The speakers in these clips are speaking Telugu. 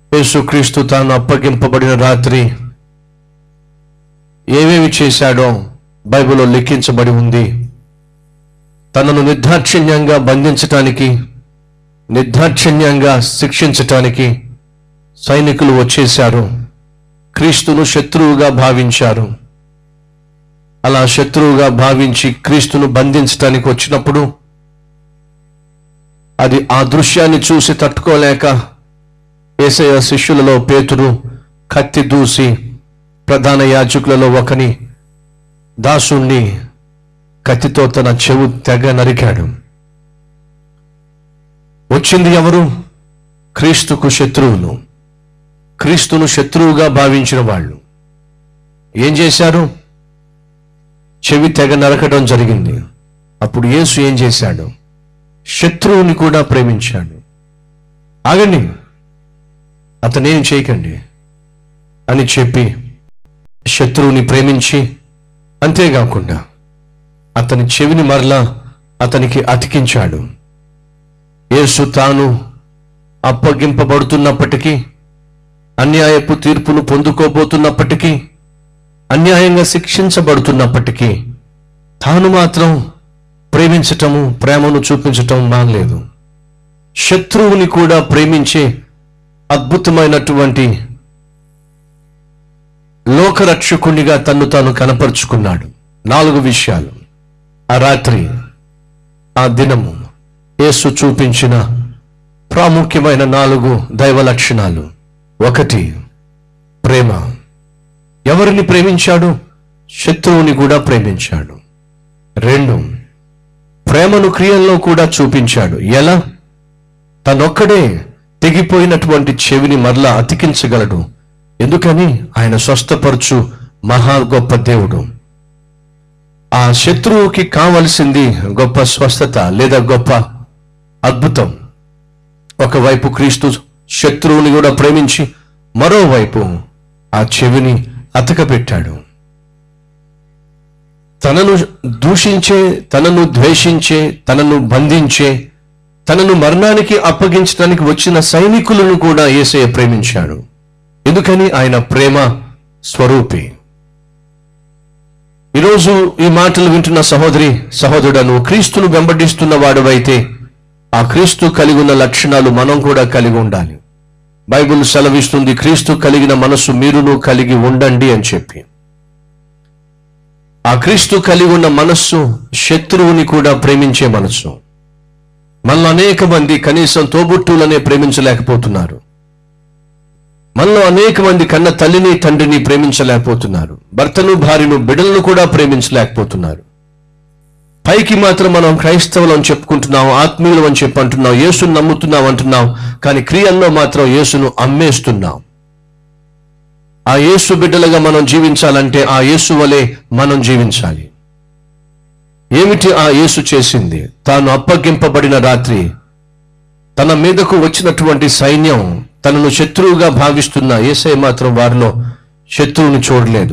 యేసుక్రీస్తు తాను అప్పగింపబడిన రాత్రి ఏమేమి చేశాడో బైబిల్లో లిఖించబడి ఉంది తనను నిర్దాక్షిణ్యంగా బంధించటానికి నిర్దాక్షిణ్యంగా శిక్షించటానికి సైనికులు వచ్చేశారు క్రీస్తును శత్రువుగా భావించారు అలా శత్రువుగా భావించి క్రీస్తును బంధించటానికి వచ్చినప్పుడు అది ఆ దృశ్యాన్ని చూసి తట్టుకోలేక ఏసయ శిష్యులలో పేతురు కత్తి దూసి ప్రధాన యాజకులలో ఒకని దాసుణ్ణి కత్తితో తన చెవు తెగ నరికాడు వచ్చింది ఎవరు క్రీస్తుకు శత్రువులు క్రీస్తును శత్రువుగా భావించిన వాళ్ళు ఏం చేశారు చెవి తెగ నరకడం జరిగింది అప్పుడు యేసు ఏం చేశాడు శత్రువుని కూడా ప్రేమించాడు ఆగండి అతనేం చేయకండి అని చెప్పి శత్రువుని ప్రేమించి అంతేకాకుండా అతని చెవిని మరలా అతనికి అతికించాడు యేసు తాను అప్పగింపబడుతున్నప్పటికీ అన్యాయపు తీర్పును పొందుకోబోతున్నప్పటికీ అన్యాయంగా శిక్షించబడుతున్నప్పటికీ తాను మాత్రం ప్రేమించటము ప్రేమను చూపించటం మానలేదు శత్రువుని కూడా ప్రేమించే అద్భుతమైనటువంటి లోకరక్షకునిగా తన్ను తాను కనపరుచుకున్నాడు నాలుగు విషయాలు ఆ రాత్రి ఆ దినము యేసు చూపించిన ప్రాముఖ్యమైన నాలుగు దైవ లక్షణాలు ఒకటి ప్రేమ ఎవరిని ప్రేమించాడు శత్రువుని కూడా ప్రేమించాడు రెండు ప్రేమను క్రియల్లో కూడా చూపించాడు ఎలా తనొక్కడే తెగిపోయినటువంటి చెవిని మరలా అతికించగలడు ఎందుకని ఆయన స్వస్థపరచు మహా గొప్ప దేవుడు ఆ శత్రువుకి కావలసింది గొప్ప స్వస్థత లేదా గొప్ప అద్భుతం ఒకవైపు క్రీస్తు శత్రువుని కూడా ప్రేమించి మరోవైపు ఆ చెవిని అతకపెట్టాడు తనను దూషించే తనను ద్వేషించే తనను బంధించే తనను మరణానికి అప్పగించడానికి వచ్చిన సైనికులను కూడా ఏసయ్య ప్రేమించాడు ఎందుకని ఆయన ప్రేమ స్వరూపి ఈరోజు ఈ మాటలు వింటున్న సహోదరి సహోదరుడు నువ్వు క్రీస్తును వెంబడిస్తున్న వాడువైతే ఆ క్రీస్తు కలిగి ఉన్న లక్షణాలు మనం కూడా కలిగి ఉండాలి బైబిల్ సెలవిస్తుంది క్రీస్తు కలిగిన మనసు మీరును కలిగి ఉండండి అని చెప్పి ఆ క్రీస్తు కలిగి ఉన్న మనస్సు శత్రువుని కూడా ప్రేమించే మనస్సు మనలో అనేక మంది కనీసం తోబుట్టువులనే ప్రేమించలేకపోతున్నారు మనలో అనేక మంది కన్న తల్లిని తండ్రిని ప్రేమించలేకపోతున్నారు భర్తను భార్యను బిడ్డలను కూడా ప్రేమించలేకపోతున్నారు పైకి మాత్రం మనం క్రైస్తవులు అని చెప్పుకుంటున్నాం ఆత్మీయులు అని చెప్పి అంటున్నాం యేసును నమ్ముతున్నాం అంటున్నాం కానీ క్రియల్లో మాత్రం యేసును అమ్మేస్తున్నాం ఆ యేసు బిడ్డలుగా మనం జీవించాలంటే ఆ యేసు వలె మనం జీవించాలి ఏమిటి ఆ యేసు చేసింది తాను అప్పగింపబడిన రాత్రి తన మీదకు వచ్చినటువంటి సైన్యం తనను శత్రువుగా భావిస్తున్న ఏసై మాత్రం వారిలో శత్రువుని చూడలేదు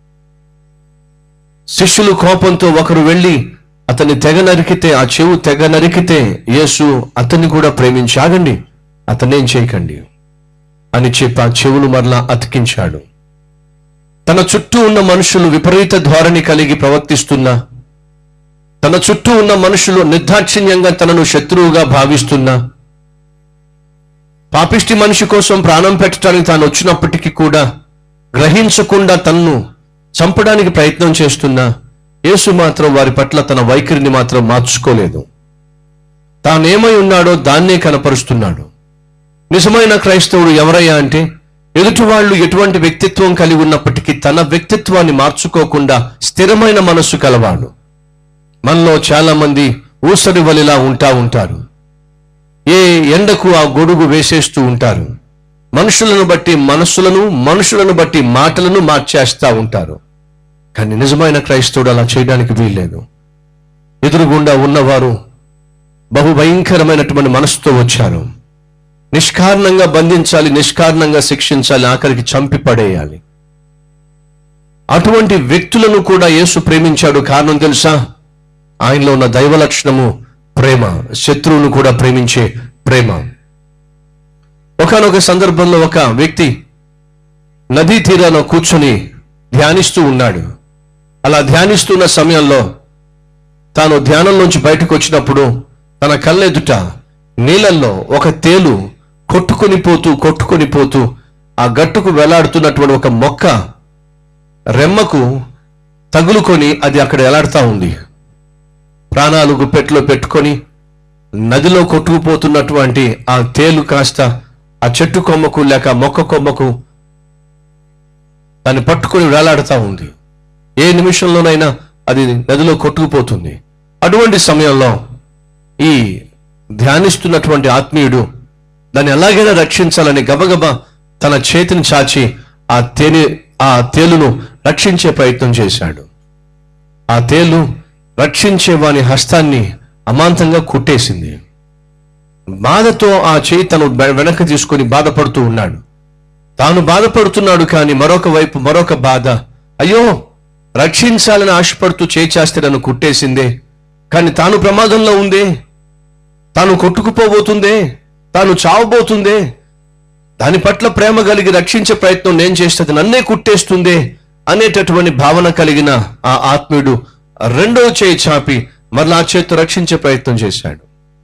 శిష్యులు కోపంతో ఒకరు వెళ్ళి అతన్ని తెగ నరికితే ఆ చెవు తెగ నరికితే యేసు అతన్ని కూడా ప్రేమించి ఆగండి అతనేం చేయకండి అని చెప్పి ఆ చెవులు మరలా అతికించాడు తన చుట్టూ ఉన్న మనుషులు విపరీత ధోరణి కలిగి ప్రవర్తిస్తున్నా తన చుట్టూ ఉన్న మనుషులు నిర్దాక్షిణ్యంగా తనను శత్రువుగా భావిస్తున్నా పాపిష్టి మనిషి కోసం ప్రాణం పెట్టడానికి తాను వచ్చినప్పటికీ కూడా గ్రహించకుండా తన్ను చంపడానికి ప్రయత్నం చేస్తున్నా యేసు మాత్రం వారి పట్ల తన వైఖరిని మాత్రం మార్చుకోలేదు తానేమై ఉన్నాడో దాన్నే కనపరుస్తున్నాడు నిజమైన క్రైస్తవుడు ఎవరయ్యా అంటే ఎదుటి వాళ్ళు ఎటువంటి వ్యక్తిత్వం కలిగి ఉన్నప్పటికీ తన వ్యక్తిత్వాన్ని మార్చుకోకుండా స్థిరమైన మనస్సు కలవాడు మనలో చాలా మంది ఊసరి వలిలా ఉంటా ఉంటారు ఏ ఎండకు ఆ గొడుగు వేసేస్తూ ఉంటారు మనుషులను బట్టి మనస్సులను మనుషులను బట్టి మాటలను మార్చేస్తా ఉంటారు కానీ నిజమైన క్రైస్తవుడు అలా చేయడానికి వీల్లేదు ఎదురుగుండా ఉన్నవారు బహు భయంకరమైనటువంటి మనసుతో వచ్చారు నిష్కారణంగా బంధించాలి నిష్కారణంగా శిక్షించాలి ఆఖరికి చంపి పడేయాలి అటువంటి వ్యక్తులను కూడా యేసు ప్రేమించాడు కారణం తెలుసా ఆయనలో ఉన్న దైవ లక్షణము ప్రేమ శత్రువును కూడా ప్రేమించే ప్రేమ ఒకనొక సందర్భంలో ఒక వ్యక్తి నదీ తీరాన కూర్చొని ధ్యానిస్తూ ఉన్నాడు అలా ధ్యానిస్తున్న సమయంలో తాను ధ్యానం నుంచి బయటకు వచ్చినప్పుడు తన కళ్ళెదుట నీళ్ళల్లో ఒక తేలు కొట్టుకొని పోతూ కొట్టుకొని పోతూ ఆ గట్టుకు వేలాడుతున్నటువంటి ఒక మొక్క రెమ్మకు తగులుకొని అది అక్కడ ఎలాడుతా ఉంది ప్రాణాలు గుప్పెట్లో పెట్టుకొని నదిలో కొట్టుకుపోతున్నటువంటి ఆ తేలు కాస్త ఆ చెట్టు కొమ్మకు లేక మొక్క కొమ్మకు దాన్ని పట్టుకొని వేలాడుతూ ఉంది ఏ నిమిషంలోనైనా అది నదిలో కొట్టుకుపోతుంది అటువంటి సమయంలో ఈ ధ్యానిస్తున్నటువంటి ఆత్మీయుడు దాన్ని ఎలాగైనా రక్షించాలని గబగబా తన చేతిని చాచి ఆ తేనె ఆ తేలును రక్షించే ప్రయత్నం చేశాడు ఆ తేలు రక్షించే వాని హస్తాన్ని అమాంతంగా కుట్టేసింది బాధతో ఆ చేయి తను వె- వెనక్కి తీసుకొని బాధపడుతూ ఉన్నాడు తాను బాధపడుతున్నాడు కానీ మరొక వైపు మరొక బాధ అయ్యో రక్షించాలని ఆశపడుతూ చేయి చేస్తే నన్ను కుట్టేసిందే కానీ తాను ప్రమాదంలో ఉందే తాను కొట్టుకుపోబోతుందే తాను చావబోతుందే దాని పట్ల ప్రేమ కలిగి రక్షించే ప్రయత్నం నేను చేస్తే నన్నే కుట్టేస్తుందే అనేటటువంటి భావన కలిగిన ఆ ఆత్మీయుడు రెండో చేయి చాపి మరలా ఆ చేతితో రక్షించే ప్రయత్నం చేశాడు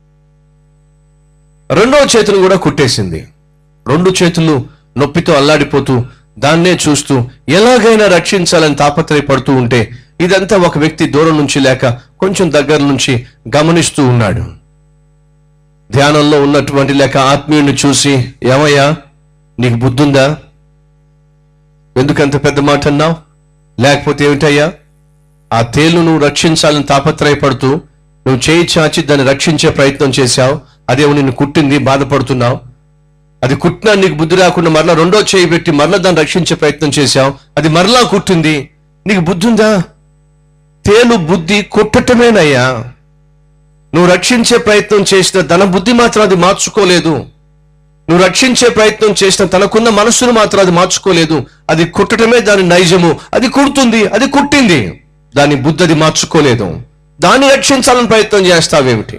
రెండో చేతులు కూడా కుట్టేసింది రెండు చేతులు నొప్పితో అల్లాడిపోతూ దాన్నే చూస్తూ ఎలాగైనా రక్షించాలని తాపత్రయపడుతూ ఉంటే ఇదంతా ఒక వ్యక్తి దూరం నుంచి లేక కొంచెం దగ్గర నుంచి గమనిస్తూ ఉన్నాడు ధ్యానంలో ఉన్నటువంటి లేక ఆత్మీయుని చూసి ఏమయ్యా నీకు బుద్ధుందా ఎందుకంత పెద్ద మాట అన్నావు లేకపోతే ఏమిటయ్యా ఆ తేలును రక్షించాలని తాపత్రయపడుతూ నువ్వు చేయి చాచి దాన్ని రక్షించే ప్రయత్నం చేశావు అదేమో నిన్ను కుట్టింది బాధపడుతున్నావు అది కుట్టినా నీకు బుద్ధి రాకుండా మరలా రెండో చేయి పెట్టి మరలా దాన్ని రక్షించే ప్రయత్నం చేశావు అది మరలా కుట్టింది నీకు బుద్ధి ఉందా తేలు బుద్ధి కుట్టటమేనయ్యా నువ్వు రక్షించే ప్రయత్నం చేసిన తన బుద్ధి మాత్రం అది మార్చుకోలేదు నువ్వు రక్షించే ప్రయత్నం చేసిన తనకున్న మనస్సును మాత్రం అది మార్చుకోలేదు అది కుట్టటమే దాని నైజము అది కుడుతుంది అది కుట్టింది దాని బుద్ధి అది మార్చుకోలేదు దాన్ని రక్షించాలని ప్రయత్నం చేస్తావేమిటి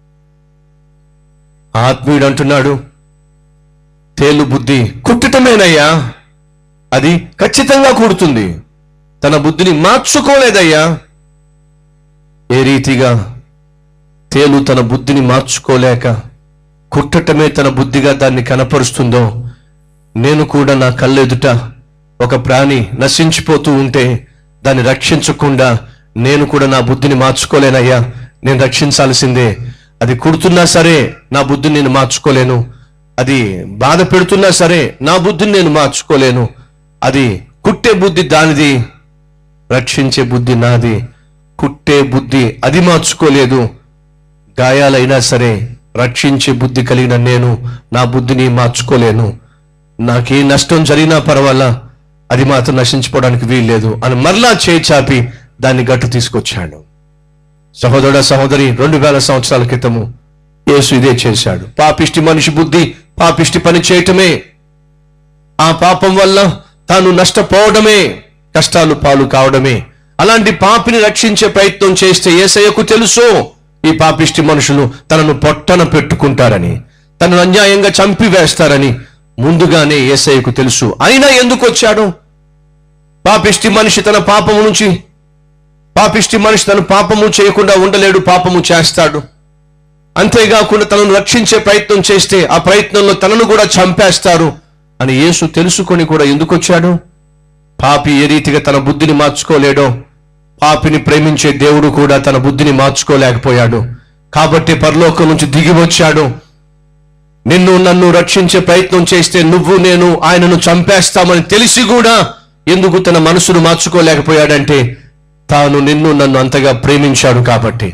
ఆత్మీయుడు అంటున్నాడు తేలు బుద్ధి కుట్టటమేనయ్యా అది ఖచ్చితంగా కుడుతుంది తన బుద్ధిని మార్చుకోలేదయ్యా ఏ రీతిగా తేలు తన బుద్ధిని మార్చుకోలేక కుట్టటమే తన బుద్ధిగా దాన్ని కనపరుస్తుందో నేను కూడా నా కళ్ళెదుట ఒక ప్రాణి నశించిపోతూ ఉంటే దాన్ని రక్షించకుండా నేను కూడా నా బుద్ధిని మార్చుకోలేనయ్యా నేను రక్షించాల్సిందే అది కుడుతున్నా సరే నా బుద్ధిని నేను మార్చుకోలేను అది బాధ పెడుతున్నా సరే నా బుద్ధిని నేను మార్చుకోలేను అది కుట్టే బుద్ధి దానిది రక్షించే బుద్ధి నాది కుట్టే బుద్ధి అది మార్చుకోలేదు గాయాలైనా సరే రక్షించే బుద్ధి కలిగిన నేను నా బుద్ధిని మార్చుకోలేను నాకే నష్టం జరిగినా పర్వాలా అది మాత్రం నశించుకోవడానికి వీల్లేదు అని మరలా చేయి చాపి దాన్ని గట్టు తీసుకొచ్చాడు సహోదరుడ సహోదరి రెండు వేల సంవత్సరాల క్రితము యేసు ఇదే చేశాడు పాపిష్టి మనిషి బుద్ధి పాపిష్టి పని చేయటమే ఆ పాపం వల్ల తాను నష్టపోవడమే కష్టాలు పాలు కావడమే అలాంటి పాపిని రక్షించే ప్రయత్నం చేస్తే ఏసయ్యకు తెలుసు ఈ పాపిష్టి మనుషులు తనను పొట్టన పెట్టుకుంటారని తనను అన్యాయంగా చంపివేస్తారని ముందుగానే ఏసయ్యకు తెలుసు అయినా ఎందుకు వచ్చాడు పాపిష్టి మనిషి తన పాపము నుంచి పాపిష్టి మనిషి తన పాపము చేయకుండా ఉండలేడు పాపము చేస్తాడు అంతేకాకుండా తనను రక్షించే ప్రయత్నం చేస్తే ఆ ప్రయత్నంలో తనను కూడా చంపేస్తారు అని యేసు తెలుసుకొని కూడా ఎందుకు వచ్చాడు పాపి ఏ రీతిగా తన బుద్ధిని మార్చుకోలేడో పాపిని ప్రేమించే దేవుడు కూడా తన బుద్ధిని మార్చుకోలేకపోయాడు కాబట్టి పరలోకం నుంచి దిగి వచ్చాడు నిన్ను నన్ను రక్షించే ప్రయత్నం చేస్తే నువ్వు నేను ఆయనను చంపేస్తామని తెలిసి కూడా ఎందుకు తన మనసును మార్చుకోలేకపోయాడంటే తాను నిన్ను నన్ను అంతగా ప్రేమించాడు కాబట్టి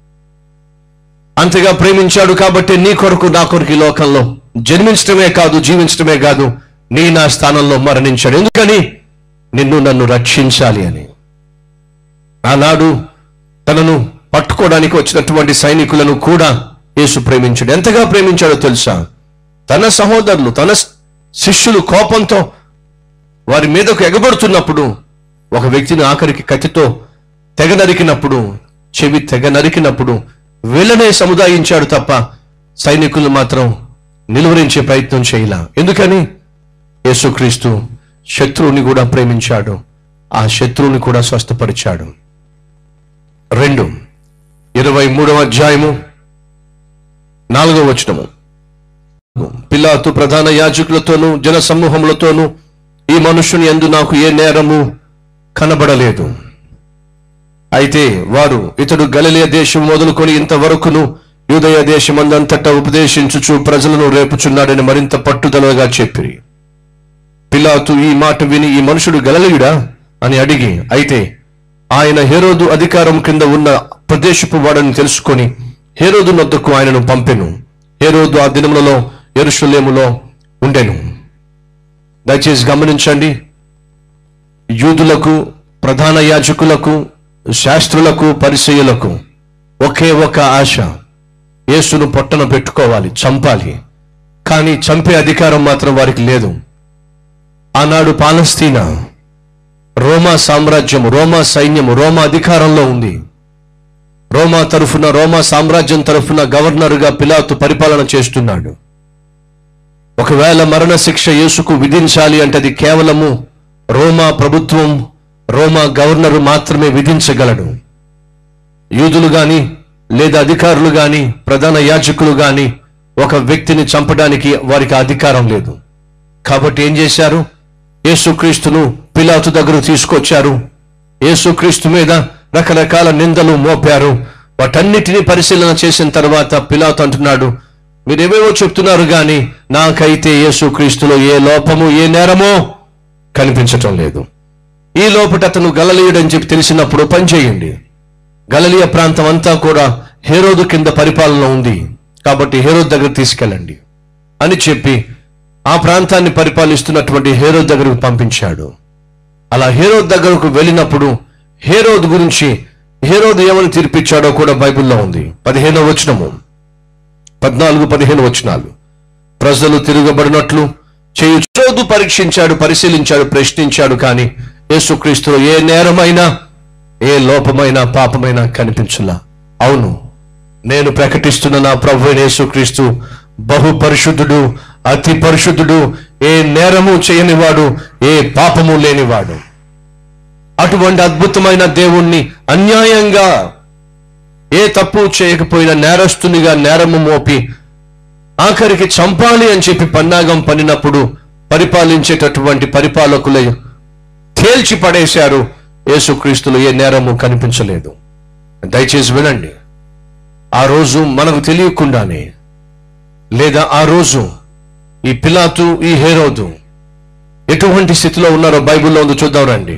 అంతగా ప్రేమించాడు కాబట్టి నీ కొరకు నా కొరకు ఈ లోకంలో జన్మించడమే కాదు జీవించడమే కాదు నీ నా స్థానంలో మరణించాడు ఎందుకని నిన్ను నన్ను రక్షించాలి అని ఆనాడు తనను పట్టుకోవడానికి వచ్చినటువంటి సైనికులను కూడా యేసు ప్రేమించాడు ఎంతగా ప్రేమించాడో తెలుసా తన సహోదరులు తన శిష్యులు కోపంతో వారి మీదకు ఎగబడుతున్నప్పుడు ఒక వ్యక్తిని ఆఖరికి కత్తితో తెగ నరికినప్పుడు చెవి తెగ నరికినప్పుడు వీళ్ళనే సముదాయించాడు తప్ప సైనికులు మాత్రం నిలువరించే ప్రయత్నం చేయలా ఎందుకని యేసుక్రీస్తు శత్రువుని కూడా ప్రేమించాడు ఆ శత్రువుని కూడా స్వస్థపరిచాడు రెండు ఇరవై మూడవ అధ్యాయము నాలుగవ వచనము పిలాతు ప్రధాన యాజకులతోనూ జన సమూహములతోనూ ఈ మనుషుని ఎందు నాకు ఏ నేరము కనబడలేదు అయితే వారు ఇతడు గలిలయ దేశం మొదలుకొని ఇంతవరకును యూదయ దేశమందంతటా ఉపదేశించుచు ప్రజలను రేపుచున్నాడని మరింత పట్టుదలగా చెప్పిరి పిలాతు ఈ మాట విని ఈ మనుషుడు గలలియుడా అని అడిగి అయితే ఆయన హేరోదు అధికారం కింద ఉన్న ప్రదేశపు వాడని తెలుసుకొని హేరోదు నొద్దకు ఆయనను పంపెను హేరోదు ఆ దినములలో ఎరుషులేములో ఉండెను దయచేసి గమనించండి యూదులకు ప్రధాన యాజకులకు శాస్త్రులకు పరిచయులకు ఒకే ఒక ఆశ యేసును పొట్టన పెట్టుకోవాలి చంపాలి కానీ చంపే అధికారం మాత్రం వారికి లేదు ఆనాడు పాలస్తీనా రోమా సామ్రాజ్యము రోమా సైన్యము రోమా అధికారంలో ఉంది రోమా తరఫున రోమా సామ్రాజ్యం తరఫున గవర్నరుగా పిలాతు పరిపాలన చేస్తున్నాడు ఒకవేళ మరణ శిక్ష యేసుకు విధించాలి అంటే అది కేవలము రోమా ప్రభుత్వం రోమా గవర్నరు మాత్రమే విధించగలడు యూదులు గాని లేదా అధికారులు గాని ప్రధాన యాజకులు గాని ఒక వ్యక్తిని చంపడానికి వారికి ఆ అధికారం లేదు కాబట్టి ఏం చేశారు యేసుక్రీస్తును పిలాతు దగ్గర తీసుకొచ్చారు యేసుక్రీస్తు మీద రకరకాల నిందలు మోపారు వాటన్నిటినీ పరిశీలన చేసిన తర్వాత పిలాతు అంటున్నాడు మీరేవేవో చెప్తున్నారు కానీ నాకైతే యేసుక్రీస్తులో ఏ లోపము ఏ నేరమో కనిపించటం లేదు ఈ లోపట అతను గలలీయుడని చెప్పి తెలిసినప్పుడు పనిచేయండి గలలియ ప్రాంతం అంతా కూడా హేరోదు కింద పరిపాలన ఉంది కాబట్టి హేరోద్ దగ్గర తీసుకెళ్ళండి అని చెప్పి ఆ ప్రాంతాన్ని పరిపాలిస్తున్నటువంటి హేరోద్ దగ్గరకు పంపించాడు అలా హేరోద్ దగ్గరకు వెళ్ళినప్పుడు హేరోద్ గురించి హేరోద్ ఏమని తీర్పిచ్చాడో కూడా బైబిల్లో ఉంది పదిహేనవ వచనము పద్నాలుగు పదిహేను వచనాలు ప్రజలు తిరగబడినట్లు చేయు చోదు పరీక్షించాడు పరిశీలించాడు ప్రశ్నించాడు కానీ యేసుక్రీస్తులో ఏ నేరమైనా ఏ లోపమైనా పాపమైనా కనిపించలా అవును నేను ప్రకటిస్తున్న నా ప్రభు అయిన యేసుక్రీస్తు బహు పరిశుద్ధుడు అతి పరిశుద్ధుడు ఏ నేరము చేయనివాడు ఏ పాపము లేనివాడు అటువంటి అద్భుతమైన దేవుణ్ణి అన్యాయంగా ఏ తప్పు చేయకపోయినా నేరస్తునిగా నేరము మోపి ఆఖరికి చంపాలి అని చెప్పి పన్నాగం పన్నినప్పుడు పరిపాలించేటటువంటి పరిపాలకులే తేల్చి పడేశారు యేసుక్రీస్తులు ఏ నేరము కనిపించలేదు దయచేసి వినండి ఆ రోజు మనకు తెలియకుండానే లేదా ఆ రోజు ఈ పిలాతు ఈ హేరోదు ఎటువంటి స్థితిలో ఉన్నారో బైబిల్లో ఉందో చూద్దాం రండి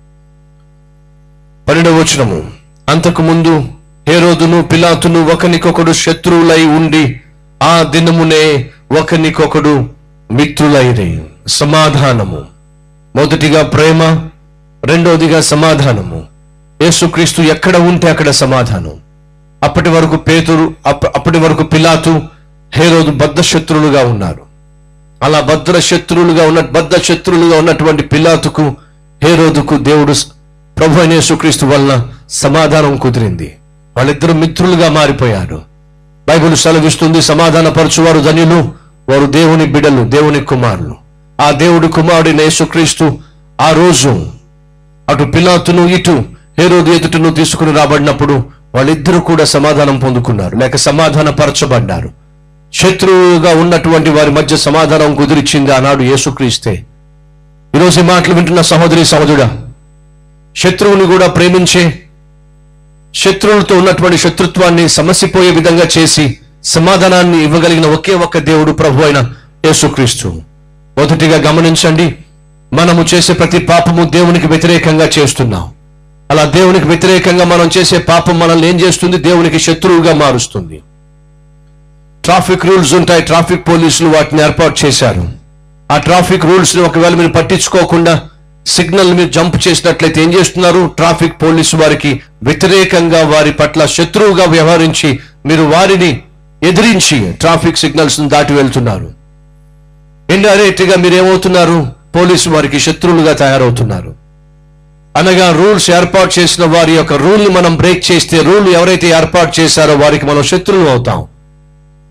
పన్నెండవ వచనము అంతకు ముందు హేరోదును పిలాతును ఒకనికొకడు శత్రువులై ఉండి ఆ దినమునే ఒకనికొకడు మిత్రులైరి సమాధానము మొదటిగా ప్రేమ రెండవదిగా సమాధానము యేసుక్రీస్తు ఎక్కడ ఉంటే అక్కడ సమాధానం అప్పటి వరకు పేతురు అప్ప- అప్పటి వరకు పిలాతు హేరోదు బద్ధ శత్రువులుగా ఉన్నారు అలా భద్ర శత్రువులుగా ఉన్న బద్ధ శత్రువులుగా ఉన్నటువంటి పిలాతుకు హేరోదుకు దేవుడు స- ప్రభు అయిన యేసుక్రీస్తు వలన సమాధానం కుదిరింది వాళ్ళిద్దరు మిత్రులుగా మారిపోయారు బైబిల్ సెలవిస్తుంది సమాధాన పరచువారు ధన్యులు వారు దేవుని బిడలు దేవుని కుమారులు ఆ దేవుడి కుమారుడైన యేసుక్రీస్తు ఆ రోజు అటు పిలాతును ఇటు హేరోదు ఎదుటను తీసుకుని రాబడినప్పుడు వాళ్ళిద్దరూ కూడా సమాధానం పొందుకున్నారు లేక సమాధాన పరచబడ్డారు శత్రువుగా ఉన్నటువంటి వారి మధ్య సమాధానం కుదిరిచ్చింది ఆనాడు యేసుక్రీస్తే ఈరోజు ఈ మాటలు వింటున్న సహోదరి సహోదరుడా శత్రువుని కూడా ప్రేమించే శత్రువులతో ఉన్నటువంటి శత్రుత్వాన్ని సమసిపోయే విధంగా చేసి సమాధానాన్ని ఇవ్వగలిగిన ఒకే ఒక్క దేవుడు ప్రభు అయిన యేసుక్రీస్తు మొదటిగా గమనించండి మనము చేసే ప్రతి పాపము దేవునికి వ్యతిరేకంగా చేస్తున్నాం అలా దేవునికి వ్యతిరేకంగా మనం చేసే పాపం మనల్ని ఏం చేస్తుంది దేవునికి శత్రువుగా మారుస్తుంది ట్రాఫిక్ రూల్స్ ఉంటాయి ట్రాఫిక్ పోలీసులు వాటిని ఏర్పాటు చేశారు ఆ ట్రాఫిక్ రూల్స్ ని ఒకవేళ మీరు పట్టించుకోకుండా సిగ్నల్ మీరు జంప్ చేసినట్లయితే ఏం చేస్తున్నారు ట్రాఫిక్ పోలీసు వారికి వ్యతిరేకంగా వారి పట్ల శత్రువుగా వ్యవహరించి మీరు వారిని ఎదిరించి ట్రాఫిక్ సిగ్నల్స్ దాటి వెళ్తున్నారు ఇండైరెక్ట్ గా మీరు ఏమవుతున్నారు పోలీసు వారికి శత్రువులుగా తయారవుతున్నారు అనగా రూల్స్ ఏర్పాటు చేసిన వారి యొక్క రూల్ ని మనం బ్రేక్ చేస్తే రూల్ ఎవరైతే ఏర్పాటు చేశారో వారికి మనం శత్రువులు అవుతాం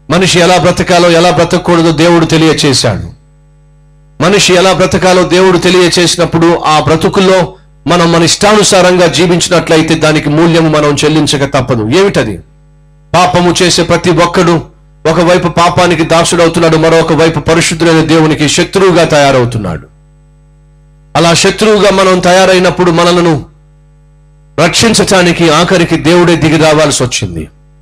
మనిషి ఎలా బ్రతకాలో ఎలా బ్రతకూడదో దేవుడు తెలియచేశాడు మనిషి ఎలా బ్రతకాలో దేవుడు తెలియచేసినప్పుడు ఆ బ్రతుకుల్లో మనం మన ఇష్టానుసారంగా జీవించినట్లయితే దానికి మూల్యము మనం చెల్లించక తప్పదు ఏమిటది పాపము చేసే ప్రతి ఒక్కడు ఒకవైపు పాపానికి దాసుడవుతున్నాడు మరొక వైపు పరిశుద్ధులైన దేవునికి శత్రువుగా తయారవుతున్నాడు అలా శత్రువుగా మనం తయారైనప్పుడు మనలను రక్షించటానికి ఆఖరికి దేవుడే దిగి రావాల్సి వచ్చింది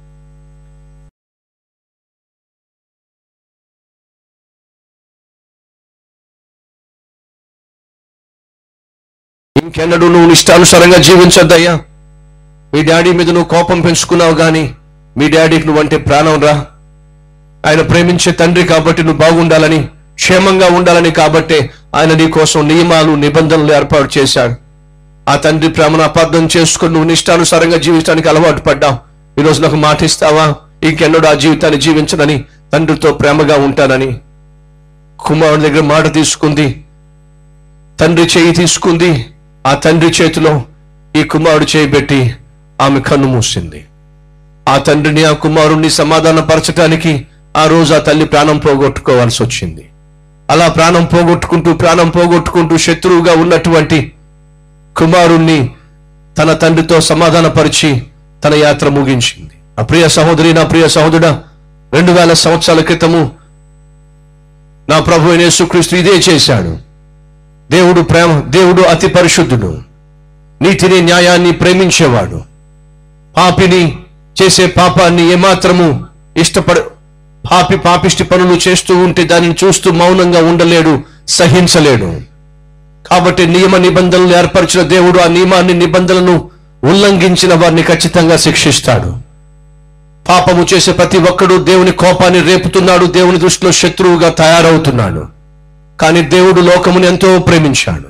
ఇంకెన్నడూ నువ్వు ఇష్టానుసారంగా జీవించొద్దయ్యా మీ డాడీ మీద నువ్వు కోపం పెంచుకున్నావు గాని మీ డాడీకి నువ్వంటే ప్రాణం రా ఆయన ప్రేమించే తండ్రి కాబట్టి నువ్వు బాగుండాలని క్షేమంగా ఉండాలని కాబట్టే ఆయన నీ కోసం నియమాలు నిబంధనలు ఏర్పాటు చేశాడు ఆ తండ్రి ప్రేమను అపార్థం చేసుకుని నువ్వు నిష్టానుసారంగా జీవించడానికి అలవాటు పడ్డావు ఈరోజు నాకు మాట ఇస్తావా ఇంకెన్నడూ ఆ జీవితాన్ని జీవించనని తండ్రితో ప్రేమగా ఉంటానని కుమారుడి దగ్గర మాట తీసుకుంది తండ్రి చేయి తీసుకుంది ఆ తండ్రి చేతిలో ఈ కుమారుడు చేయబెట్టి ఆమె కన్ను మూసింది ఆ తండ్రిని ఆ కుమారుణ్ణి సమాధానపరచటానికి ఆ రోజు ఆ తల్లి ప్రాణం పోగొట్టుకోవాల్సి వచ్చింది అలా ప్రాణం పోగొట్టుకుంటూ ప్రాణం పోగొట్టుకుంటూ శత్రువుగా ఉన్నటువంటి కుమారుణ్ణి తన తండ్రితో సమాధానపరిచి తన యాత్ర ముగించింది ఆ ప్రియ సహోదరి నా ప్రియ సహోదరుడా రెండు వేల సంవత్సరాల క్రితము నా ప్రభు అయిన యేసుక్రీస్తు ఇదే చేశాడు దేవుడు ప్రేమ దేవుడు అతి పరిశుద్ధుడు నీతిని న్యాయాన్ని ప్రేమించేవాడు పాపిని చేసే పాపాన్ని ఏమాత్రము ఇష్టపడ పాపి పాపిష్టి పనులు చేస్తూ ఉంటే దానిని చూస్తూ మౌనంగా ఉండలేడు సహించలేడు కాబట్టి నియమ నిబంధనలు ఏర్పరిచిన దేవుడు ఆ నియమాన్ని నిబంధనలను ఉల్లంఘించిన వారిని ఖచ్చితంగా శిక్షిస్తాడు పాపము చేసే ప్రతి ఒక్కడు దేవుని కోపాన్ని రేపుతున్నాడు దేవుని దృష్టిలో శత్రువుగా తయారవుతున్నాడు కానీ దేవుడు లోకమును ఎంతో ప్రేమించాడు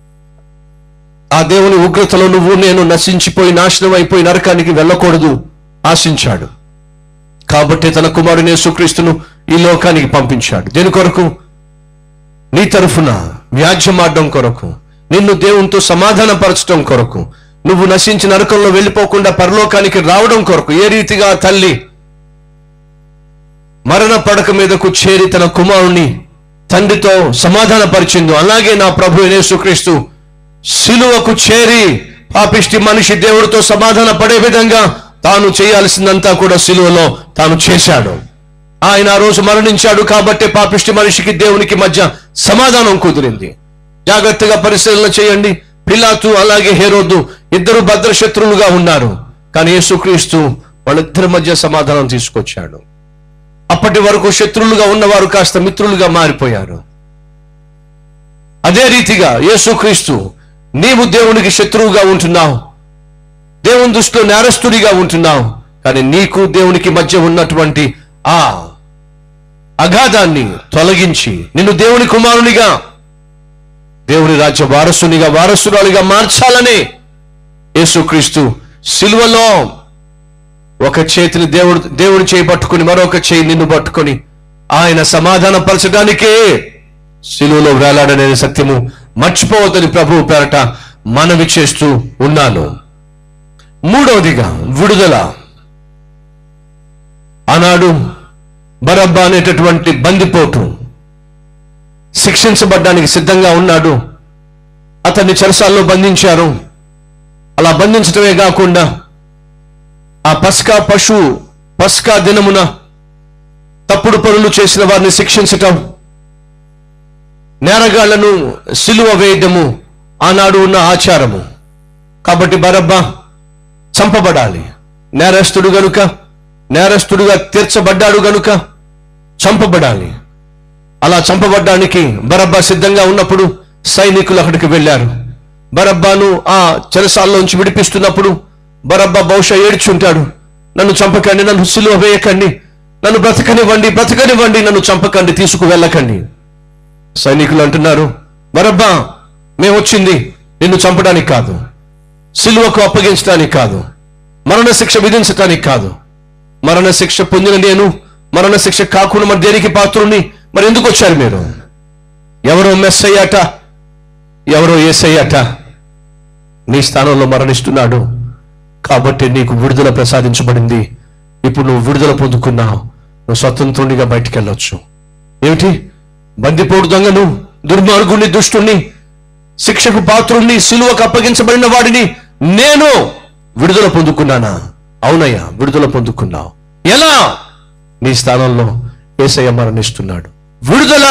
ఆ దేవుని ఉగ్రతలో నువ్వు నేను నశించిపోయి నాశనం అయిపోయి నరకానికి వెళ్ళకూడదు ఆశించాడు కాబట్టి తన కుమారుని యేసుక్రీస్తును ఈ లోకానికి పంపించాడు దేని కొరకు నీ తరఫున వ్యాజ్యమాడడం కొరకు నిన్ను దేవునితో సమాధానపరచడం కొరకు నువ్వు నశించి నరకంలో వెళ్ళిపోకుండా పరలోకానికి రావడం కొరకు ఏ రీతిగా ఆ తల్లి మరణ పడక మీదకు చేరి తన కుమారుణ్ణి తండ్రితో సమాధానపరిచిందో అలాగే నా ప్రభు యేసుక్రీస్తు సిలువకు చేరి పాపిష్టి మనిషి దేవుడితో సమాధాన పడే విధంగా తాను చేయాల్సిందంతా కూడా సిలువలో తాను చేశాడు ఆయన ఆ రోజు మరణించాడు కాబట్టి పాపిష్టి మనిషికి దేవునికి మధ్య సమాధానం కుదిరింది జాగ్రత్తగా పరిశీలన చేయండి పిలాతు అలాగే హేరోదు ఇద్దరు భద్రశత్రువులుగా ఉన్నారు కానీ యేసుక్రీస్తు వాళ్ళిద్దరి మధ్య సమాధానం తీసుకొచ్చాడు అప్పటి వరకు శత్రువులుగా ఉన్నవారు కాస్త మిత్రులుగా మారిపోయారు అదే రీతిగా యేసుక్రీస్తు నీవు దేవునికి శత్రువుగా ఉంటున్నావు దేవుని దృష్టిలో నేరస్తుడిగా ఉంటున్నావు కానీ నీకు దేవునికి మధ్య ఉన్నటువంటి ఆ అగాధాన్ని తొలగించి నిన్ను దేవుని కుమారునిగా దేవుని రాజ్య వారసునిగా వారసురాలిగా మార్చాలని యేసుక్రీస్తు సిలువలో ఒక చేతిని దేవుడు దేవుడు చేయి పట్టుకుని మరొక చేయి నిన్ను పట్టుకొని ఆయన సమాధాన పరచడానికే సిలువలో వేలాడనే సత్యము మర్చిపోవద్దని ప్రభువు పేరట మనవి చేస్తూ ఉన్నాను మూడవదిగా విడుదల ఆనాడు బరబ్బా అనేటటువంటి బందిపోటు శిక్షించబడ్డానికి సిద్ధంగా ఉన్నాడు అతన్ని చెరసాల్లో బంధించారు అలా బంధించడమే కాకుండా ఆ పస్కా పశువు పస్కా దినమున తప్పుడు పనులు చేసిన వారిని శిక్షించటం నేరగాళ్లను సిలువ వేయడము ఆనాడు ఉన్న ఆచారము కాబట్టి బరబ్బా చంపబడాలి నేరస్తుడు గనుక నేరస్తుడుగా తీర్చబడ్డాడు గనుక చంపబడాలి అలా చంపబడ్డానికి బరబ్బా సిద్ధంగా ఉన్నప్పుడు సైనికులు అక్కడికి వెళ్ళారు బరబ్బాను ఆ చెరసాల్లోంచి విడిపిస్తున్నప్పుడు బరబ్బా బహుశా ఏడ్చుంటాడు నన్ను చంపకండి నన్ను సిలువ వేయకండి నన్ను బ్రతకనివ్వండి బ్రతకనివ్వండి నన్ను చంపకండి తీసుకు వెళ్ళకండి సైనికులు అంటున్నారు బరబ్బా మేము వచ్చింది నిన్ను చంపడానికి కాదు సిలువకు అప్పగించడానికి కాదు మరణ శిక్ష విధించడానికి కాదు మరణ శిక్ష పొందిన నేను మరణ శిక్ష కాకుండా మరి దేనికి పాత్రుని మరి ఎందుకు వచ్చారు మీరు ఎవరో మెస్ అయ్యాట ఎవరో ఏసయ్యాట నీ స్థానంలో మరణిస్తున్నాడు కాబట్టి నీకు విడుదల ప్రసాదించబడింది ఇప్పుడు నువ్వు విడుదల పొందుకున్నావు నువ్వు స్వతంత్రునిగా బయటికి వెళ్ళొచ్చు ఏమిటి బందిపోడు దొంగను దుర్మార్గుని దుష్టుణ్ణి శిక్షకు పాత్రుణ్ణి సిలువకు అప్పగించబడిన వాడిని నేను విడుదల పొందుకున్నానా అవునయ్యా విడుదల పొందుకున్నావు ఎలా నీ స్థానంలో ఏసయ్య మరణిస్తున్నాడు విడుదల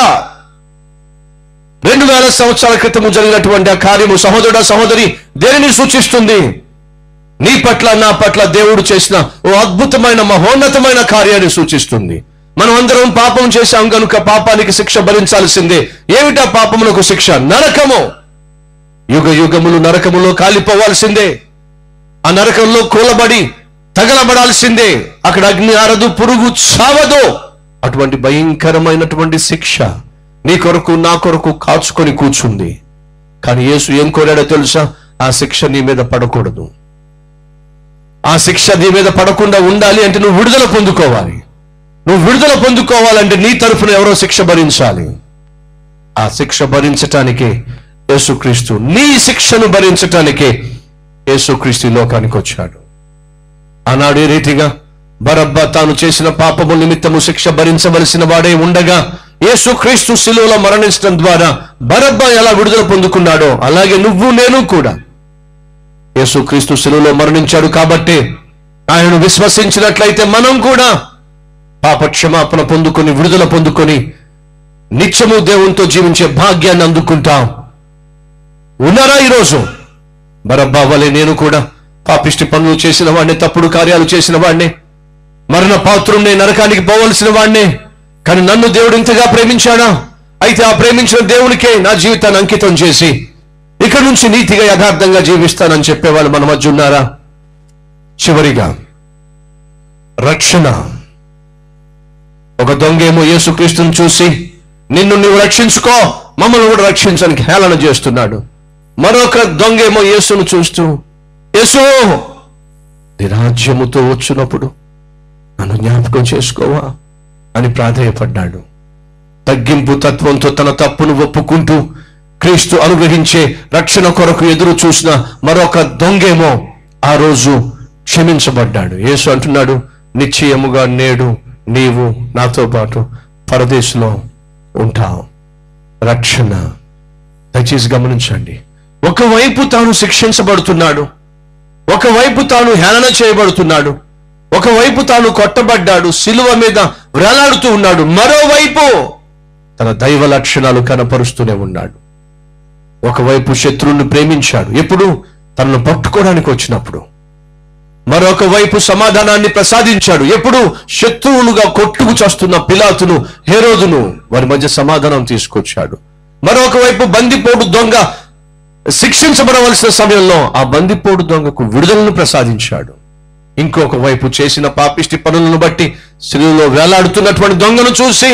రెండు వేల సంవత్సరాల క్రితము జరిగినటువంటి ఆ కార్యము సహోదరుడ సహోదరి దేనిని సూచిస్తుంది నీ పట్ల నా పట్ల దేవుడు చేసిన ఓ అద్భుతమైన మహోన్నతమైన కార్యాన్ని సూచిస్తుంది మనం అందరం పాపం చేశాం కనుక పాపానికి శిక్ష భరించాల్సిందే ఏమిటా పాపములకు శిక్ష నరకము యుగ యుగములు నరకములో కాలిపోవాల్సిందే ఆ నరకంలో కూలబడి తగలబడాల్సిందే అక్కడ అగ్ని ఆరదు పురుగు చావదు అటువంటి భయంకరమైనటువంటి శిక్ష నీ కొరకు నా కొరకు కాచుకొని కూర్చుంది కానీ యేసు ఏం కోరాడో తెలుసా ఆ శిక్ష నీ మీద పడకూడదు ఆ శిక్ష నీ మీద పడకుండా ఉండాలి అంటే నువ్వు విడుదల పొందుకోవాలి నువ్వు విడుదల పొందుకోవాలంటే నీ తరఫున ఎవరో శిక్ష భరించాలి ఆ శిక్ష భరించటానికే యేసుక్రీస్తు నీ శిక్షను భరించటానికే యేసుక్రీస్తు ఈ లోకానికి వచ్చాడు ఆనాడు ఏ రీతిగా బరబ్బ తాను చేసిన పాపము నిమిత్తము శిక్ష భరించవలసిన వాడే ఉండగా యేసుక్రీస్తు శిలువలో మరణించడం ద్వారా బరబ్బ ఎలా విడుదల పొందుకున్నాడో అలాగే నువ్వు నేను కూడా యేసుక్రీస్తు శిలువలో మరణించాడు కాబట్టి ఆయనను విశ్వసించినట్లయితే మనం కూడా పాప క్షమాపణ పొందుకొని విడుదల పొందుకొని నిత్యము దేవునితో జీవించే భాగ్యాన్ని అందుకుంటాం ఉన్నారా ఈరోజు బరబ్బా వలె నేను కూడా పాపిష్టి పనులు చేసిన వాడిని తప్పుడు కార్యాలు చేసిన వాడిని మరణ పాత్రుణ్ణి నరకానికి పోవలసిన వాడిని కానీ నన్ను దేవుడు ఇంతగా ప్రేమించాడా అయితే ఆ ప్రేమించిన దేవునికే నా జీవితాన్ని అంకితం చేసి ఇక నుంచి నీతిగా యథార్థంగా జీవిస్తానని చెప్పేవాళ్ళు మన మధ్య ఉన్నారా చివరిగా రక్షణ ఒక దొంగేమో యేసుక్రీస్తుని చూసి నిన్ను నువ్వు రక్షించుకో మమ్మల్ని కూడా రక్షించడానికి హేళన చేస్తున్నాడు మరొక దొంగేమో యేసును చూస్తూ యేసు నీ రాజ్యముతో వచ్చినప్పుడు నన్ను జ్ఞాపకం చేసుకోవా అని ప్రాధేయపడ్డాడు తగ్గింపు తత్వంతో తన తప్పును ఒప్పుకుంటూ క్రీస్తు అనుగ్రహించే రక్షణ కొరకు ఎదురు చూసిన మరొక దొంగేమో ఆ రోజు క్షమించబడ్డాడు యేసు అంటున్నాడు నిశ్చయముగా నేడు నీవు నాతో పాటు పరదేశంలో ఉంటావు రక్షణ దయచేసి గమనించండి ఒకవైపు తాను శిక్షించబడుతున్నాడు ఒకవైపు తాను హేళన చేయబడుతున్నాడు ఒకవైపు తాను కొట్టబడ్డాడు సిలువ మీద వేలాడుతూ ఉన్నాడు మరోవైపు తన దైవ లక్షణాలు కనపరుస్తూనే ఉన్నాడు ఒకవైపు శత్రువుని ప్రేమించాడు ఎప్పుడు తనను పట్టుకోవడానికి వచ్చినప్పుడు మరొక వైపు సమాధానాన్ని ప్రసాదించాడు ఎప్పుడు శత్రువులుగా కొట్టుకు చస్తున్న పిలాతును హేరోదును వారి మధ్య సమాధానం తీసుకొచ్చాడు మరొక వైపు బందిపోటు దొంగ శిక్షించబడవలసిన సమయంలో ఆ బందిపోటు దొంగకు విడుదలను ప్రసాదించాడు ఇంకొక వైపు చేసిన పాపిష్టి పనులను బట్టి శిలువలో వేలాడుతున్నటువంటి దొంగను చూసి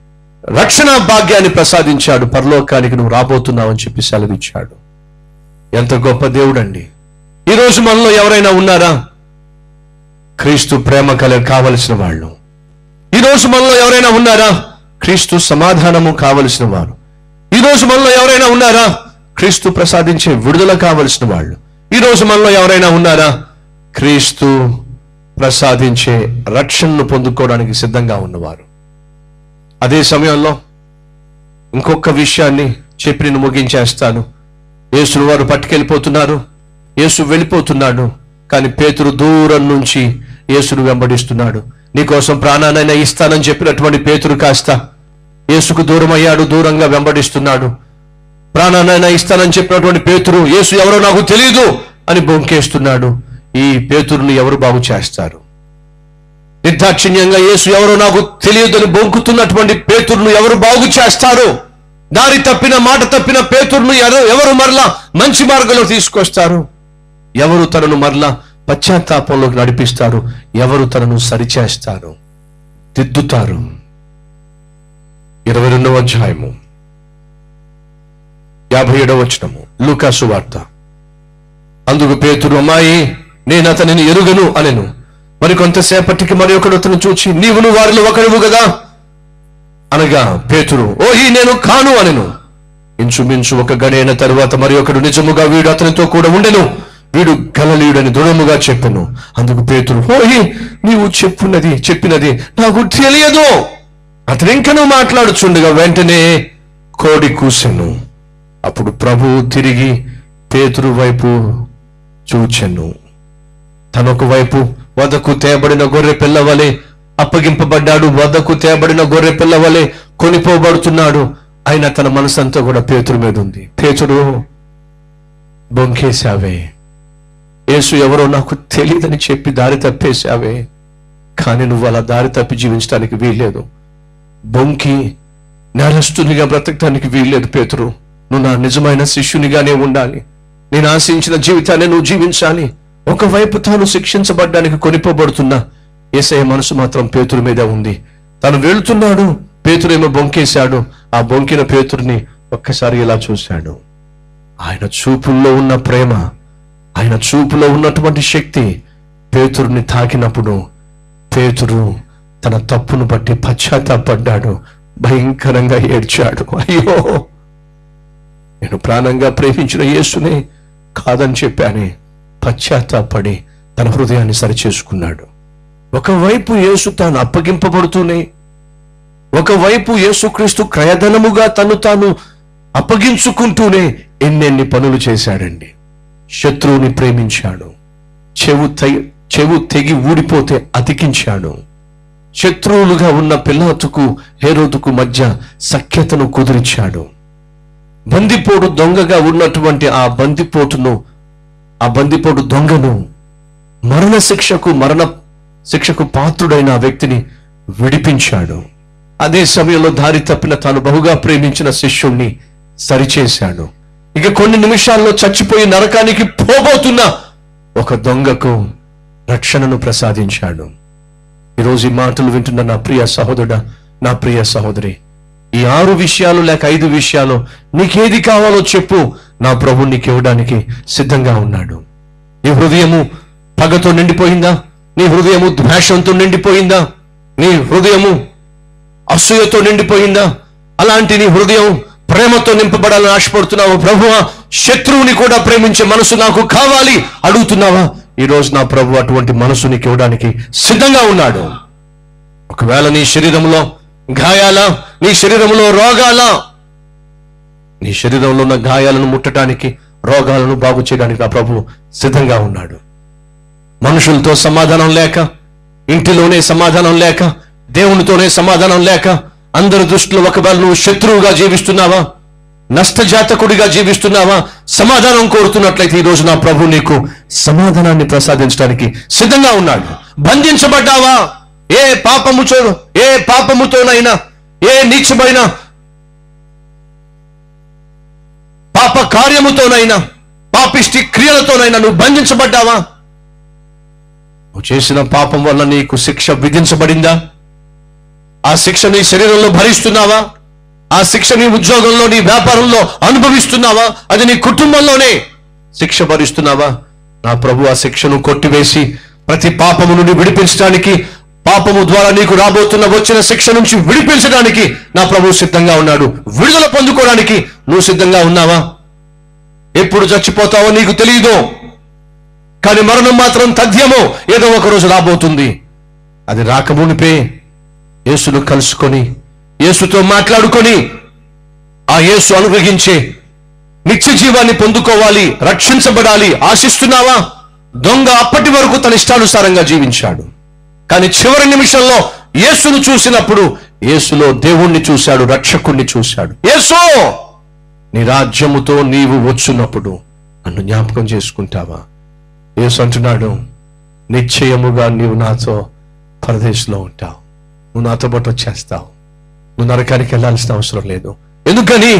రక్షణ భాగ్యాన్ని ప్రసాదించాడు పరలోకానికి నువ్వు రాబోతున్నావని చెప్పి సెలవిచ్చాడు ఎంత గొప్ప దేవుడండి ఈరోజు మనలో ఎవరైనా ఉన్నారా క్రీస్తు ప్రేమ కల కావలసిన వాళ్ళు ఈరోజు మనలో ఎవరైనా ఉన్నారా క్రీస్తు సమాధానము కావలసిన వారు ఈరోజు మనలో ఎవరైనా ఉన్నారా క్రీస్తు ప్రసాదించే విడుదల కావలసిన వాళ్ళు ఈరోజు మనలో ఎవరైనా ఉన్నారా క్రీస్తు ప్రసాదించే రక్షణను పొందుకోవడానికి సిద్ధంగా ఉన్నవారు అదే సమయంలో ఇంకొక విషయాన్ని చెప్పి నేను ముగించేస్తాను యేసును వారు పట్టుకెళ్ళిపోతున్నారు యేసు వెళ్ళిపోతున్నాడు కానీ పేతురు దూరం నుంచి యేసును వెంబడిస్తున్నాడు నీకోసం ప్రాణానైనా ఇస్తానని చెప్పినటువంటి పేతురు కాస్త యేసుకు దూరం అయ్యాడు దూరంగా వెంబడిస్తున్నాడు ప్రాణానైనా ఇస్తానని చెప్పినటువంటి పేతురు యేసు ఎవరో నాకు తెలియదు అని బొంకేస్తున్నాడు ఈ పేతురుని ఎవరు బాగు చేస్తారు నిర్దాక్షిణ్యంగా యేసు ఎవరో నాకు తెలియదని బొంకుతున్నటువంటి పేతురును ఎవరు బాగు చేస్తారు దారి తప్పిన మాట తప్పిన పేతురును ఎవరు ఎవరు మరలా మంచి మార్గంలో తీసుకొస్తారు ఎవరు తనను మరలా పశ్చాత్తాపంలోకి నడిపిస్తారు ఎవరు తనను సరిచేస్తారు దిద్దుతారు ఇరవై రెండవ అధ్యాయము యాభై ఏడవ వచనము లూకాసు వార్త అందుకు పేతురు అమ్మాయి నేను అతనిని ఎరుగను అనెను మరి కొంతసేపటికి మరి ఒకడు అతను చూచి నీవును వారిలో ఒకడువు కదా అనగా పేతురు ఓ ఈ నేను కాను అనెను ఇంచుమించు ఒక గడైన తరువాత మరి ఒకడు నిజముగా వీడు అతనితో కూడా ఉండెను వీడు గలలీయుడని దృఢముగా చెప్పాను అందుకు పేతురు ఓయ్ నీవు చెప్పున్నది చెప్పినది నాకు తెలియదు అతను ఇంకనూ మాట్లాడుచుండగా వెంటనే కోడి కూసెను అప్పుడు ప్రభువు తిరిగి పేతురు వైపు చూచెను తనొక వైపు వదకు తేబడిన గొర్రె పిల్లవలే అప్పగింపబడ్డాడు వదకు తేబడిన గొర్రె పిల్లవలే కొనిపోబడుతున్నాడు అయినా తన మనసంతా కూడా పేతురు మీద ఉంది పేతుడు బొంకేశావే యేసు ఎవరో నాకు తెలియదని చెప్పి దారి తప్పేశావే కానీ నువ్వు అలా దారి తప్పి జీవించడానికి వీల్లేదు బొంకి నేరస్తునిగా బ్రతకడానికి వీల్లేదు పేతురు నువ్వు నా నిజమైన శిష్యునిగానే ఉండాలి నేను ఆశించిన జీవితాన్ని నువ్వు జీవించాలి ఒకవైపు తాను శిక్షించబడ్డానికి కొనిపోబడుతున్నా ఏసఐ మనసు మాత్రం పేతురు మీద ఉంది తను వెళుతున్నాడు పేతురేమో బొంకేశాడు ఆ బొంకిన పేతుడిని ఒక్కసారి ఇలా చూశాడు ఆయన చూపుల్లో ఉన్న ప్రేమ ఆయన చూపులో ఉన్నటువంటి శక్తి పేతురుని తాకినప్పుడు పేతురు తన తప్పును బట్టి పశ్చాత్తాపడ్డాడు భయంకరంగా ఏడ్చాడు అయ్యో నేను ప్రాణంగా ప్రేమించిన యేసునే కాదని చెప్పానే పశ్చాత్తాపడి తన హృదయాన్ని సరిచేసుకున్నాడు ఒకవైపు యేసు తాను అప్పగింపబడుతూనే ఒకవైపు యేసుక్రీస్తు క్రయధనముగా తను తాను అప్పగించుకుంటూనే ఎన్నెన్ని పనులు చేశాడండి శత్రువుని ప్రేమించాడు చెవు తె- చెవు తెగి ఊడిపోతే అతికించాడు శత్రువులుగా ఉన్న పిల్లాతుకు హేరోదుకు మధ్య సఖ్యతను కుదిరించాడు బందిపోటు దొంగగా ఉన్నటువంటి ఆ బందిపోటును ఆ బందిపోటు దొంగను మరణ శిక్షకు మరణ శిక్షకు పాత్రుడైన ఆ వ్యక్తిని విడిపించాడు అదే సమయంలో దారి తప్పిన తాను బహుగా ప్రేమించిన శిష్యుణ్ణి సరిచేశాడు ఇక కొన్ని నిమిషాల్లో చచ్చిపోయి నరకానికి పోబోతున్న ఒక దొంగకు రక్షణను ప్రసాదించాడు ఈరోజు ఈ మాటలు వింటున్న నా ప్రియ సహోదరుడా నా ప్రియ సహోదరి ఈ ఆరు విషయాలు లేక ఐదు విషయాలు నీకేది కావాలో చెప్పు నా ప్రభు నీకు ఇవ్వడానికి సిద్ధంగా ఉన్నాడు నీ హృదయము పగతో నిండిపోయిందా నీ హృదయము ద్వేషంతో నిండిపోయిందా నీ హృదయము అసూయతో నిండిపోయిందా అలాంటి నీ హృదయం ప్రేమతో నింపబడాలని ఆశపడుతున్నావు ప్రభువా శత్రువుని కూడా ప్రేమించే మనసు నాకు కావాలి అడుగుతున్నావా ఈ రోజు నా ప్రభు అటువంటి మనసు నీకు ఇవ్వడానికి సిద్ధంగా ఉన్నాడు ఒకవేళ నీ శరీరంలో గాయాల నీ శరీరంలో రోగాల నీ శరీరంలో ఉన్న గాయాలను ముట్టడానికి రోగాలను బాగు చేయడానికి నా ప్రభు సిద్ధంగా ఉన్నాడు మనుషులతో సమాధానం లేక ఇంటిలోనే సమాధానం లేక దేవునితోనే సమాధానం లేక అందరి దృష్టిలో ఒకవేళ నువ్వు శత్రువుగా జీవిస్తున్నావా నష్టజాతకుడిగా జీవిస్తున్నావా సమాధానం కోరుతున్నట్లయితే ఈ రోజు నా ప్రభు నీకు సమాధానాన్ని ప్రసాదించడానికి సిద్ధంగా ఉన్నాడు బంధించబడ్డావా ఏ పాపముతో ఏ పాపముతోనైనా ఏ నీచమైన పాప కార్యముతోనైనా పాపిష్టి క్రియలతోనైనా నువ్వు బంధించబడ్డావా నువ్వు చేసిన పాపం వల్ల నీకు శిక్ష విధించబడిందా ఆ శిక్ష నీ శరీరంలో భరిస్తున్నావా ఆ శిక్ష నీ ఉద్యోగంలో నీ వ్యాపారంలో అనుభవిస్తున్నావా అది నీ కుటుంబంలోనే శిక్ష భరిస్తున్నావా నా ప్రభు ఆ శిక్షను కొట్టివేసి ప్రతి పాపము నుండి విడిపించడానికి పాపము ద్వారా నీకు రాబోతున్న వచ్చిన శిక్ష నుంచి విడిపించడానికి నా ప్రభు సిద్ధంగా ఉన్నాడు విడుదల పొందుకోవడానికి నువ్వు సిద్ధంగా ఉన్నావా ఎప్పుడు చచ్చిపోతావో నీకు తెలియదు కానీ మరణం మాత్రం తథ్యమో ఏదో ఒక రోజు రాబోతుంది అది రాకమునిపే యేసును కలుసుకొని యేసుతో మాట్లాడుకొని ఆ యేసు అనుగ్రహించే నిత్య జీవాన్ని పొందుకోవాలి రక్షించబడాలి ఆశిస్తున్నావా దొంగ అప్పటి వరకు తన ఇష్టానుసారంగా జీవించాడు కానీ చివరి నిమిషంలో యేసును చూసినప్పుడు యేసులో దేవుణ్ణి చూశాడు రక్షకుణ్ణి చూశాడు యేసు నీ రాజ్యముతో నీవు వచ్చున్నప్పుడు నన్ను జ్ఞాపకం చేసుకుంటావా యేసు అంటున్నాడు నిశ్చయముగా నీవు నాతో పరదేశంలో ఉంటావు నువ్వు నాతో పాటు వచ్చేస్తావు నువ్వు నరకానికి వెళ్ళాల్సిన అవసరం లేదు ఎందుకని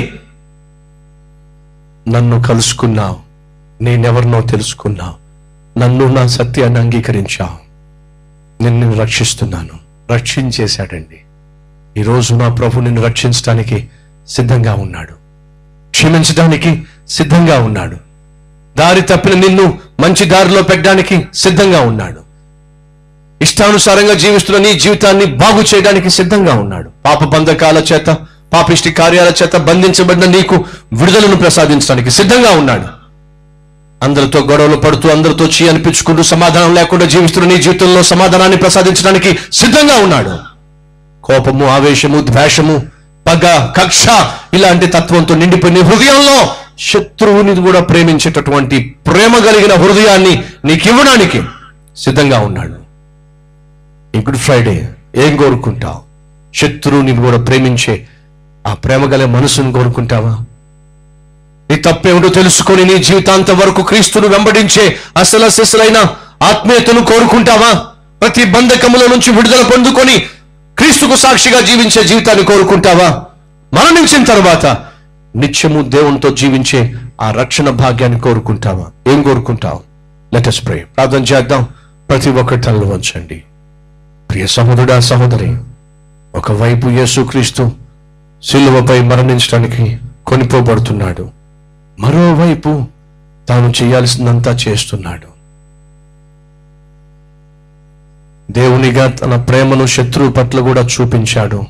నన్ను కలుసుకున్నావు నేనెవరినో తెలుసుకున్నావు నన్ను నా సత్యాన్ని అంగీకరించావు నిన్ను రక్షిస్తున్నాను రక్షించేశాడండి ఈరోజు నా ప్రభు నిన్ను రక్షించడానికి సిద్ధంగా ఉన్నాడు క్షమించడానికి సిద్ధంగా ఉన్నాడు దారి తప్పిన నిన్ను మంచి దారిలో పెట్టడానికి సిద్ధంగా ఉన్నాడు ఇష్టానుసారంగా జీవిస్తున్న నీ జీవితాన్ని బాగు చేయడానికి సిద్ధంగా ఉన్నాడు పాప బంధకాల చేత పాపిష్టి కార్యాల చేత బంధించబడిన నీకు విడుదలను ప్రసాదించడానికి సిద్ధంగా ఉన్నాడు అందరితో గొడవలు పడుతూ అందరితో చీ అనిపించుకుంటూ సమాధానం లేకుండా జీవిస్తున్న నీ జీవితంలో సమాధానాన్ని ప్రసాదించడానికి సిద్ధంగా ఉన్నాడు కోపము ఆవేశము ద్వేషము పగ కక్ష ఇలాంటి తత్వంతో నిండిపోయిన నీ హృదయంలో శత్రువుని కూడా ప్రేమించేటటువంటి ప్రేమ కలిగిన హృదయాన్ని నీకు ఇవ్వడానికి సిద్ధంగా ఉన్నాడు ఈ గుడ్ ఫ్రైడే ఏం కోరుకుంటావు శత్రువుని కూడా ప్రేమించే ఆ ప్రేమ గల మనసును కోరుకుంటావా నీ తప్పేమిటో తెలుసుకొని నీ జీవితాంతం వరకు క్రీస్తును వెంబడించే అసలు అసలైన ఆత్మీయతను కోరుకుంటావా ప్రతి బంధకముల నుంచి విడుదల పొందుకొని క్రీస్తుకు సాక్షిగా జీవించే జీవితాన్ని కోరుకుంటావా మరణించిన తర్వాత నిత్యము దేవునితో జీవించే ఆ రక్షణ భాగ్యాన్ని కోరుకుంటావా ఏం కోరుకుంటావు లెటస్ ప్రే ప్రార్థన చేద్దాం ప్రతి ఒక్కరి తలలు వంచండి ప్రియ సహోదరుడా సహోదరి ఒకవైపు యేసుక్రీస్తు సిలువపై మరణించడానికి కొనిపోబడుతున్నాడు మరోవైపు తాను చేయాల్సిందంతా చేస్తున్నాడు దేవునిగా తన ప్రేమను శత్రువు పట్ల కూడా చూపించాడు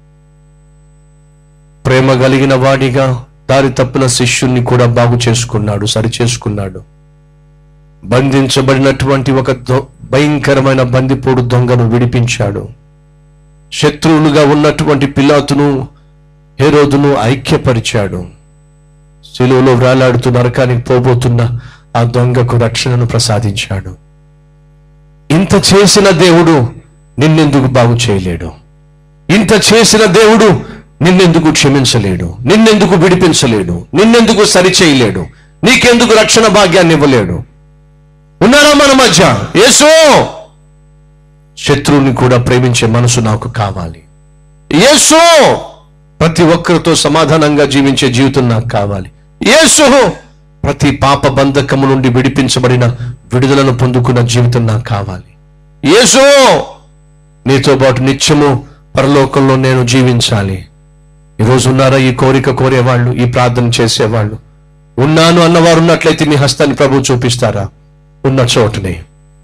ప్రేమ కలిగిన వాడిగా దారి తప్పిన శిష్యుణ్ణి కూడా బాగు చేసుకున్నాడు సరి చేసుకున్నాడు బంధించబడినటువంటి ఒక దొ- భయంకరమైన బందిపోడు దొంగను విడిపించాడు శత్రువులుగా ఉన్నటువంటి పిలాతును హేరోదును ఐక్యపరిచాడు శిలువలో వేలాడుతూ నరకానికి పోబోతున్న ఆ దొంగకు రక్షణను ప్రసాదించాడు ఇంత చేసిన దేవుడు నిన్నెందుకు బాగు చేయలేడు ఇంత చేసిన దేవుడు నిన్నెందుకు క్షమించలేడు నిన్నెందుకు విడిపించలేడు నిన్నెందుకు సరిచేయలేడు నీకెందుకు రక్షణ భాగ్యాన్ని ఇవ్వలేడు ఉన్నారా మన మధ్య యేసు శత్రువుని కూడా ప్రేమించే మనసు నాకు కావాలి యేసు ప్రతి ఒక్కరితో సమాధానంగా జీవించే జీవితం నాకు కావాలి యేసు ప్రతి పాప బంధకము నుండి విడిపించబడిన విడుదలను పొందుకున్న జీవితం నాకు కావాలి యేసు నీతో పాటు నిత్యము పరలోకంలో నేను జీవించాలి ఈరోజు ఉన్నారా ఈ కోరిక కోరేవాళ్ళు ఈ ప్రార్థన చేసేవాళ్ళు ఉన్నాను అన్నవారు ఉన్నట్లయితే మీ హస్తాన్ని ప్రభు చూపిస్తారా ఉన్న చోటనే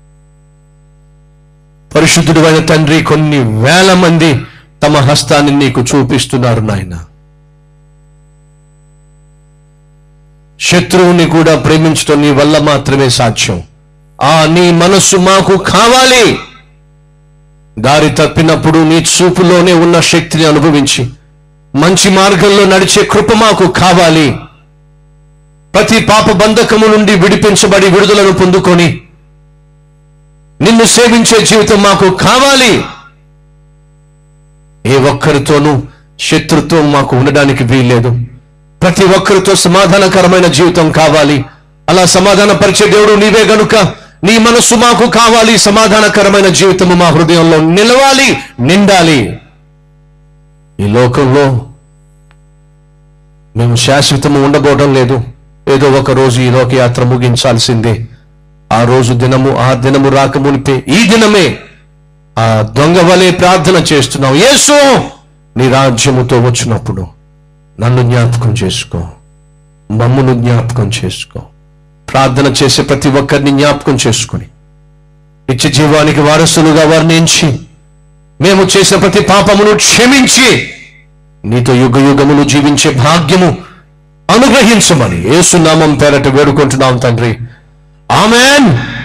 పరిశుద్ధుడు అయిన తండ్రి కొన్ని వేల మంది తమ హస్తాన్ని నీకు చూపిస్తున్నారు నాయన శత్రువుని కూడా ప్రేమించడం నీ వల్ల మాత్రమే సాధ్యం ఆ నీ మనస్సు మాకు కావాలి దారి తప్పినప్పుడు నీ చూపులోనే ఉన్న శక్తిని అనుభవించి మంచి మార్గంలో నడిచే కృప మాకు కావాలి ప్రతి పాప బంధకము నుండి విడిపించబడి విడుదలను పొందుకొని నిన్ను సేవించే జీవితం మాకు కావాలి ఏ ఒక్కరితోనూ శత్రుత్వం మాకు ఉండడానికి వీల్లేదు ప్రతి ఒక్కరితో సమాధానకరమైన జీవితం కావాలి అలా సమాధానపరిచే దేవుడు నీవే గనుక నీ మనస్సు మాకు కావాలి సమాధానకరమైన జీవితము మా హృదయంలో నిలవాలి నిండాలి ఈ లోకంలో మేము శాశ్వతము ఉండబోవడం లేదు ఏదో ఒక రోజు ఈ లోకయాత్ర ముగించాల్సిందే ఆ రోజు దినము ఆ దినము రాకమునిపే ఈ దినమే ఆ దొంగ వలె ప్రార్థన చేస్తున్నాం యేసు నీ రాజ్యముతో వచ్చినప్పుడు నన్ను జ్ఞాపకం చేసుకో మమ్మును జ్ఞాపకం చేసుకో ప్రార్థన చేసే ప్రతి ఒక్కరిని జ్ఞాపకం చేసుకొని నిత్య జీవానికి వారసులుగా వర్ణించి మేము చేసిన ప్రతి పాపమును క్షమించి నీతో యుగ యుగములు జీవించే భాగ్యము అనుగ్రహించమని యేసునామం పేరట వేడుకుంటున్నాం తండ్రి ఆమెన్